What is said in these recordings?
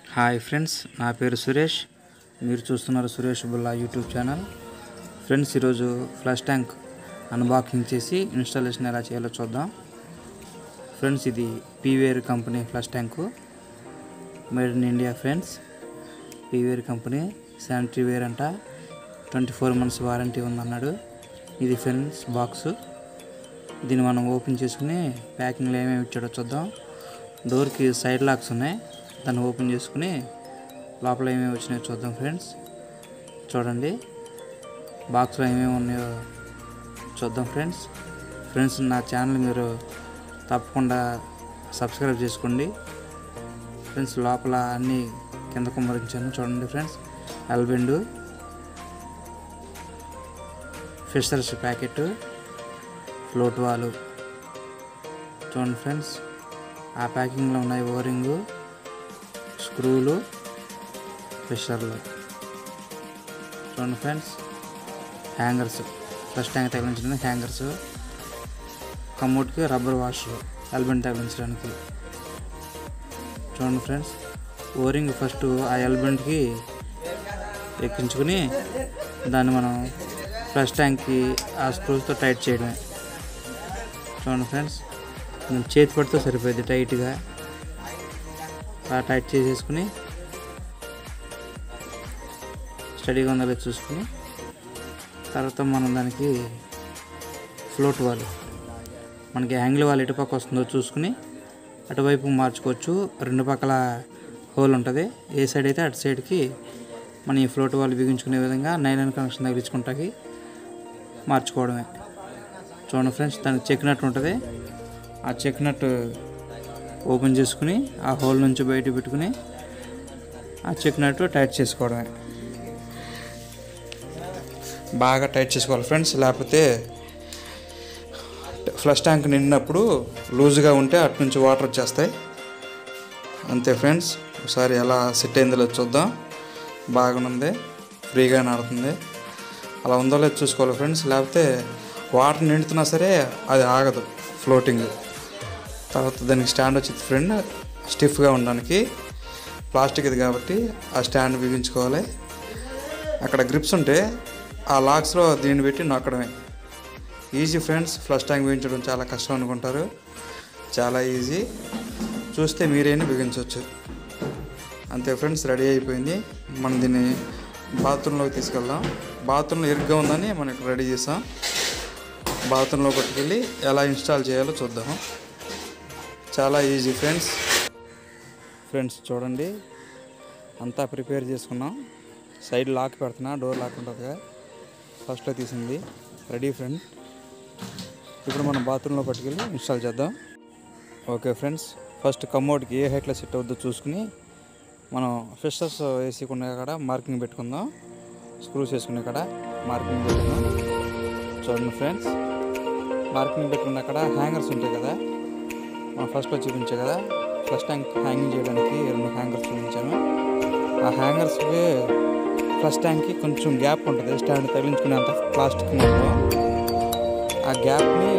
hi friends నా పేరు సురేష్ మీరు చూస్తున్నారు Suresh Bulla YouTube channel friends ఈరోజు ఫ్లష్ ట్యాంక్ అన్బాక్సింగ్ చేసి ఇన్స్టాలేషన్ ఎలా చేయాలో చూద్దాం ఫ్రెండ్స్ ఇది పీవేర్ company flush tank made in India friends పీవేర్ కంపెనీ శానిటరీ వేర్ అంట ట్వంటీ ఫోర్ మంత్స్ వారంటీ ఉందన్నాడు ఇది ఫ్రెండ్స్ బాక్స్ దీన్ని మనం ఓపెన్ చేసుకుని ప్యాకింగ్లో ఏమేమి ఇచ్చాడో చూద్దాం డోర్కి సైడ్ లాక్స్ ఉన్నాయి దాన్ని ఓపెన్ చేసుకుని లోపల ఏమేమి వచ్చినాయో చూద్దాం ఫ్రెండ్స్ చూడండి బాక్స్లో ఏమేమి ఉన్నాయో చూద్దాం ఫ్రెండ్స్ ఫ్రెండ్స్ నా ఛానల్ మీరు తప్పకుండా సబ్స్క్రైబ్ చేసుకోండి ఫ్రెండ్స్ లోపల అన్నీ కింద కుమ్మరించాను చూడండి friends L bend fishers packet float valve చూడండి ఫ్రెండ్స్ ఆ ప్యాకింగ్లో ఉన్నాయి ఓరింగు స్క్రూలు ఫిషర్లు చూడండి ఫ్రెండ్స్ హ్యాంగర్స్ ఫస్ట్ ట్యాంక్ తగిలించడానికి హ్యాంగర్స్ కమ్మోట్కి రబ్బర్ వాషర్ ఎల్బెండ్ తగిలించడానికి చూడండి ఫ్రెండ్స్ ఓరింగ్ ఫస్ట్ ఆ ఎల్బెండ్కి ఎక్కించుకుని దాన్ని మనం ఫ్లష్ ట్యాంక్కి ఆ స్క్రూస్తో టైట్ చేయడమే చూడండి ఫ్రెండ్స్ మనం చేతి పడితే సరిపోయింది టైట్గా అలా టైట్ చేసేసుకుని స్టడీగా ఉందో లేదో చూసుకుని తర్వాత మనం దానికి ఫ్లోట్ వాల్ మనకి యాంగిల్ వాల్ ఎటుపక్క వస్తుందో చూసుకుని అటువైపు మార్చుకోవచ్చు రెండు పక్కల హోల్ ఉంటుంది ఏ సైడ్ అయితే అటు సైడ్కి మనం ఈ ఫ్లోట్ వాల్ బిగించుకునే విధంగా నైలాన్ కనెక్షన్ తగిలించుకుంటాకి మార్చుకోవడమే చూడండి ఫ్రెండ్స్ దానికి చెక్ నట్ ఉంటుంది ఆ చెక్ నట్ ఓపెన్ చేసుకుని ఆ హోల్ నుంచి బయట పెట్టుకుని ఆ చెక్ నట్ టైట్ చేసుకోవడమే బాగా టైట్ చేసుకోవాలి ఫ్రెండ్స్ లేకపోతే ఫ్లష్ ట్యాంక్ నిండినప్పుడు లూజ్గా ఉంటే అటు నుంచి వాటర్ వచ్చేస్తాయి అంతే ఫ్రెండ్స్ ఒకసారి ఎలా సెట్ అయిందో చూద్దాం బాగానుంది ఫ్రీగా ఆడుతుంది అలా ఉందో లేదో చూసుకోవాలి ఫ్రెండ్స్ లేకపోతే వాటర్ నిండుతున్నా సరే అది ఆగదు ఫ్లోటింగ్ తర్వాత దానికి స్టాండ్ వచ్చింది ఫ్రెండ్ స్టిఫ్గా ఉండడానికి ప్లాస్టిక్ ఇది కాబట్టి ఆ స్టాండ్ బిగించుకోవాలి అక్కడ గ్రిప్స్ ఉంటే ఆ లాక్స్లో దీన్ని పెట్టి నొక్కడమే ఈజీ ఫ్రెండ్స్ ఫ్లష్ ట్యాంక్ బిగించడం చాలా కష్టం అనుకుంటారు చాలా ఈజీ చూస్తే మీరైనా బిగించవచ్చు అంతే ఫ్రెండ్స్ రెడీ అయిపోయింది మనం దీన్ని బాత్రూంలోకి తీసుకెళ్దాం బాత్రూంలో ఇరుగ్గా ఉందని మనం ఇక్కడ రెడీ చేసాం బాత్రూంలో పట్టుకెళ్ళి ఎలా ఇన్స్టాల్ చేయాలో చూద్దాం చాలా ఈజీ ఫ్రెండ్స్ ఫ్రెండ్స్ చూడండి అంతా ప్రిపేర్ చేసుకున్నాం సైడ్ లాక్ పెడుతున్నా డోర్ లాక్ ఉంటుందిగా ఫస్ట్లో తీసింది రెడీ ఫ్రెండ్ ఇప్పుడు మనం బాత్రూంలో పట్టుకెళ్ళి ఇన్స్టాల్ చేద్దాం ఓకే ఫ్రెండ్స్ ఫస్ట్ కమోడ్కి ఏ హైట్లో సెట్ అవుద్దో చూసుకుని మనం ఫిషర్స్ వేసుకునే కాడ మార్కింగ్ పెట్టుకుందాం స్క్రూస్ వేసుకునే కాడ మార్కింగ్ పెట్టుకుందాం చూడండి ఫ్రెండ్స్ మార్కింగ్ పెట్టుకున్న అక్కడ హ్యాంగర్స్ ఉంటాయి కదా మనం ఫస్ట్లో చూపించే కదా ఫస్ట్ ట్యాంక్ హ్యాంగింగ్ చేయడానికి రెండు హ్యాంగర్స్ చూపించాను ఆ హ్యాంగర్స్కి ఫస్ట్ ట్యాంక్కి కొంచెం గ్యాప్ ఉంటుంది స్టాండ్ తగిలించుకునేంత ప్లాస్టిక్ మొత్తం ఆ గ్యాప్ని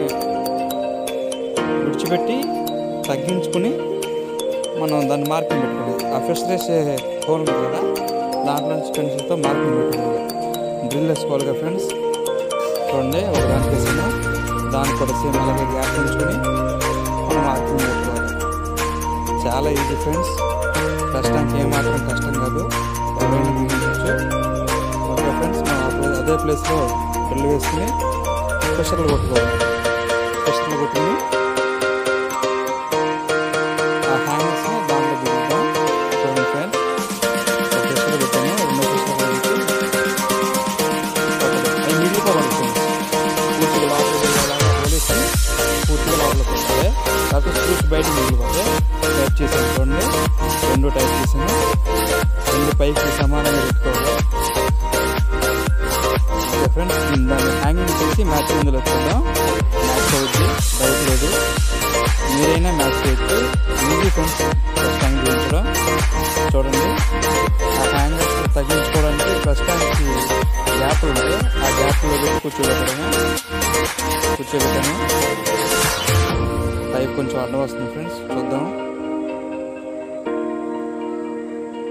విడిచిపెట్టి తగ్గించుకుని మనం దాన్ని మార్కింగ్ పెట్టుకోవాలి ఆ ఫిష్ వేసే హోల్ ఉంటుంది కదా దాంట్లో నుంచి పెన్సిల్తో మార్కింగ్ పెట్టుకోవాలి డ్రిల్ వేసుకోవాలిగా ఫ్రెండ్స్ చూడండి ఒక దానికి వేసాము దానికి కూడా సేమ్ అలాగే గ్యాప్ ఉంచుకొని మనం మార్కింగ్ పెట్టుకోవాలి చాలా ఈజీ ఫ్రెండ్స్ కష్టానికి ఏమాత్రం కష్టం కాదు ఎవరైనా మిగిలించవచ్చు ఓకే ఫ్రెండ్స్ మనం అదే- అదే ప్లేస్లో డ్రిల్ వేసుకుని ప్రెషర్లు కొట్టుకోవాలి ప్రెషర్లు కొట్టుకుని ఆ హ్యాంగర్స్ని దాంట్లో దిగుతాం చూడండి ఫ్రెండ్స్ ఒక ప్రెషర్ పెట్టాము రెండో ప్రెషర్ పెట్టి అవి మిగిలిపోవాలి ఫ్రెండ్స్ పూర్తిగా లోపలికి వెళ్ళేలాగా పోలీసి పూర్తిగా లోపలికి వస్తుంది లేకపోతే స్క్రూస్ బయట మిగిలిపోతే టైప్ చేసాను చూడండి రెండు టైప్ చేసాను రెండు పైకి సమానంగా పెట్టుకోవాలి ఓకే ఫ్రెండ్స్ దాన్ని హ్యాంగింగ్ చేసి మ్యాచ్ ఇందులో చూద్దాం మ్యాచ్ అవుద్ది డౌట్ లేదు మీరైనా మ్యాచ్ చేయొచ్చు ఈజీ ఫ్రెండ్స్ హ్యాంగ్ చేయించడం చూడండి ఆ హ్యాంగర్స్ తగ్గించుకోవడానికి ప్రస్తుతానికి గ్యాప్లు ఉంటే ఆ గ్యాప్లో పెట్టి కూర్చోబెట్టడమే కూర్చోబెట్టాను పైప్ కొంచెం అడ్డం వస్తుంది ఫ్రెండ్స్ చూద్దాం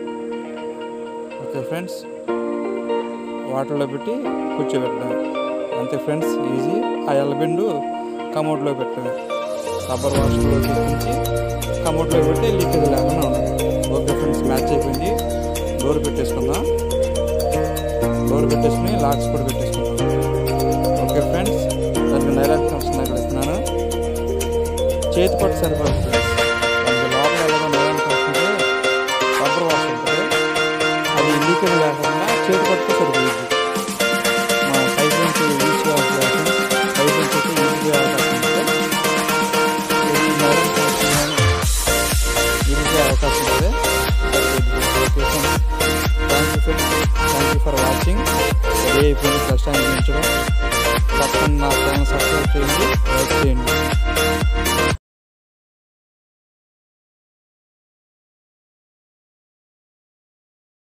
ఫ్రెండ్స్ వాటర్లో పెట్టి కూర్చోబెట్టడం అంతే ఫ్రెండ్స్ ఈజీ ఆ ఎల్లబెండు కమోడ్లో పెట్టడమే రబ్బర్ వాష్లో తెప్పించి కమోడ్లో పెట్టి లీకేజ్ లేకుండా ఉండదు ఓకే ఫ్రెండ్స్ మ్యాచ్ అయిపోయింది డోర్ పెట్టేసుకుందాం డోర్ పెట్టేసుకుని లాక్స్ కూడా పెట్టేసుకుందాం ఓకే ఫ్రెండ్స్ దానికి డైలాగ్ వస్తుంది అక్కడ ఇస్తున్నాను చేతి పట్టు సరిపోదు ఫ్రెండ్స్ దానికి లోపల ఎలాగో నైలాన్ వస్తుంటే రబ్బర్ వాష్ ఉంటుంది అది లీకేజ్ లేకుండా చేతి పట్టుకు సరిపోయింది మా పైపున్స్ యూజ్ చేయాలి పైపున్స్ అయితే యూజ్ చేయాలి ఇరిగే అవకాశం ఉంది thank you thank you for watching అదే అయిపోయింది కష్టాన్ని పెంచడం తప్పకుండా నా ఛానల్ సబ్స్క్రైబ్ చేయండి లైక్ చేయండి